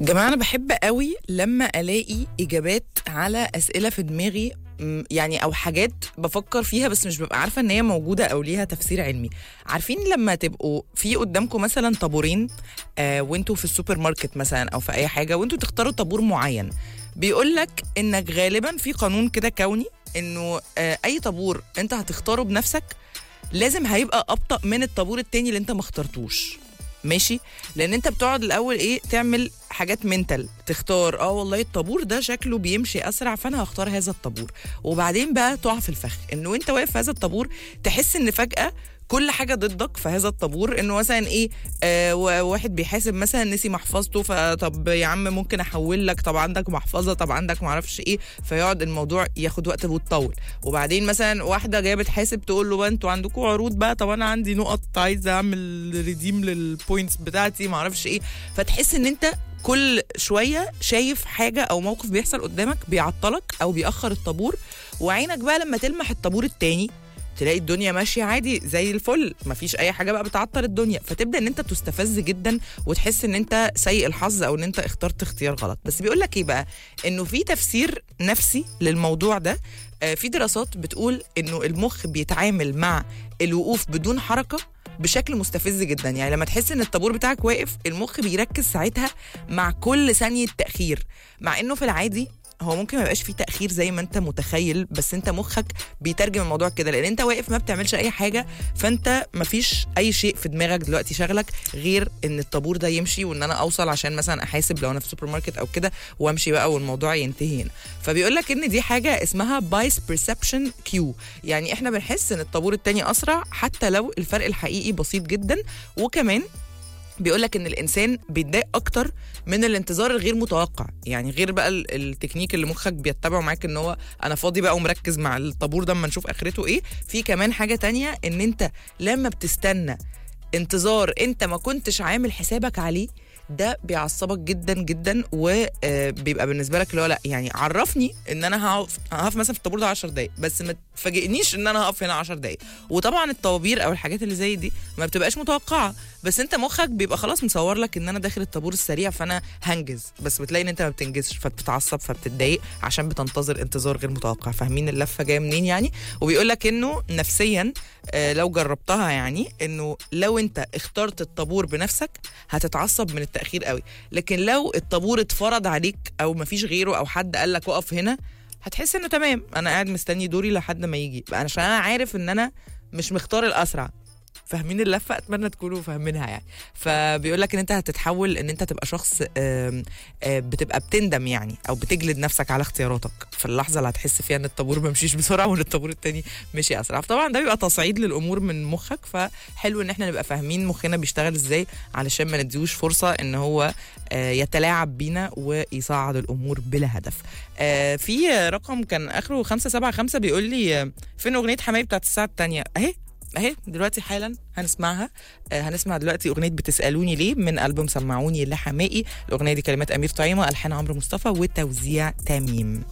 جماعة أنا بحب قوي لما ألاقي إجابات على أسئلة في دماغي م، يعني أو حاجات بفكر فيها بس مش ببقى عارفة إن هي موجودة أو ليها تفسير علمي عارفين لما تبقوا في قدامكم مثلا طابورين آه وانتوا في السوبر ماركت مثلا أو في أي حاجة وانتوا تختاروا طابور معين بيقول لك إنك غالبا في قانون كده كوني إنه آه أي طابور أنت هتختاره بنفسك لازم هيبقى أبطأ من الطابور التاني اللي أنت ما اخترتوش ماشي لان انت بتقعد الاول ايه تعمل حاجات منتال تختار اه والله الطابور ده شكله بيمشي اسرع فانا هختار هذا الطابور وبعدين بقى تقع في الفخ انه انت واقف في هذا الطابور تحس ان فجاه كل حاجه ضدك في هذا الطابور انه مثلا ايه آه و- واحد بيحاسب مثلا نسي محفظته فطب يا عم ممكن احول لك طب عندك محفظه طب عندك معرفش ايه فيقعد الموضوع ياخد وقت ويطول وبعدين مثلا واحده جايه بتحاسب تقول له بقى انتوا عندكم عروض بقى طب انا عندي نقط عايزه اعمل ريديم للبوينتس بتاعتي معرفش ايه فتحس ان انت كل شويه شايف حاجه او موقف بيحصل قدامك بيعطلك او بيأخر الطابور وعينك بقى لما تلمح الطابور التاني تلاقي الدنيا ماشيه عادي زي الفل مفيش اي حاجه بقى بتعطل الدنيا فتبدا ان انت تستفز جدا وتحس ان انت سيء الحظ او ان انت اخترت اختيار غلط بس بيقول لك ايه بقى انه في تفسير نفسي للموضوع ده آه، في دراسات بتقول انه المخ بيتعامل مع الوقوف بدون حركه بشكل مستفز جدا يعني لما تحس ان الطابور بتاعك واقف المخ بيركز ساعتها مع كل ثانيه تاخير مع انه في العادي هو ممكن ما يبقاش فيه تاخير زي ما انت متخيل بس انت مخك بيترجم الموضوع كده لان انت واقف ما بتعملش اي حاجه فانت ما فيش اي شيء في دماغك دلوقتي شغلك غير ان الطابور ده يمشي وان انا اوصل عشان مثلا احاسب لو انا في سوبر ماركت او كده وامشي بقى والموضوع ينتهي هنا فبيقول لك ان دي حاجه اسمها بايس بيرسبشن كيو يعني احنا بنحس ان الطابور التاني اسرع حتى لو الفرق الحقيقي بسيط جدا وكمان بيقول لك ان الانسان بيتضايق اكتر من الانتظار الغير متوقع يعني غير بقى ال- التكنيك اللي مخك بيتبعه معاك ان هو انا فاضي بقى ومركز مع الطابور ده اما نشوف اخرته ايه في كمان حاجه تانية ان انت لما بتستنى انتظار انت ما كنتش عامل حسابك عليه ده بيعصبك جدا جدا وبيبقى بالنسبه لك اللي هو لا يعني عرفني ان انا هقف هقف مثلا في الطابور ده 10 دقايق بس ما تفاجئنيش ان انا هقف هنا 10 دقايق وطبعا الطوابير او الحاجات اللي زي دي ما بتبقاش متوقعه بس انت مخك بيبقى خلاص مصور لك ان انا داخل الطابور السريع فانا هنجز بس بتلاقي ان انت ما بتنجزش فبتتعصب فبتتضايق عشان بتنتظر انتظار غير متوقع فاهمين اللفه جايه منين يعني وبيقول لك انه نفسيا آه، لو جربتها يعني انه لو انت اخترت الطابور بنفسك هتتعصب من التاخير قوي لكن لو الطابور اتفرض عليك او مفيش غيره او حد قال لك اقف هنا هتحس انه تمام انا قاعد مستني دوري لحد ما يجي عشان انا عارف ان انا مش مختار الاسرع فاهمين اللفه اتمنى تكونوا فاهمينها يعني فبيقول لك ان انت هتتحول ان انت تبقى شخص آم، آه، بتبقى بتندم يعني او بتجلد نفسك على اختياراتك في اللحظه اللي هتحس فيها ان الطابور ما مشيش بسرعه وان الطابور التاني مشي اسرع فطبعا ده بيبقى تصعيد للامور من مخك فحلو ان احنا نبقى فاهمين مخنا بيشتغل ازاي علشان ما نديهوش فرصه ان هو آه، يتلاعب بينا ويصعد الامور بلا هدف آه، في رقم كان اخره 575 بيقول لي آه، فين اغنيه حماية بتاعت الساعه الثانيه اهي اهي دلوقتي حالا هنسمعها آه هنسمع دلوقتي اغنيه بتسالوني ليه من البوم سمعوني لحمائي الاغنيه دي كلمات امير طعيمه الحان عمرو مصطفى وتوزيع تميم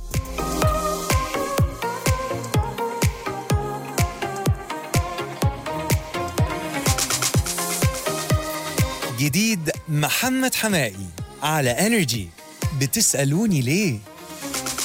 جديد محمد حمائي على انرجي بتسألوني ليه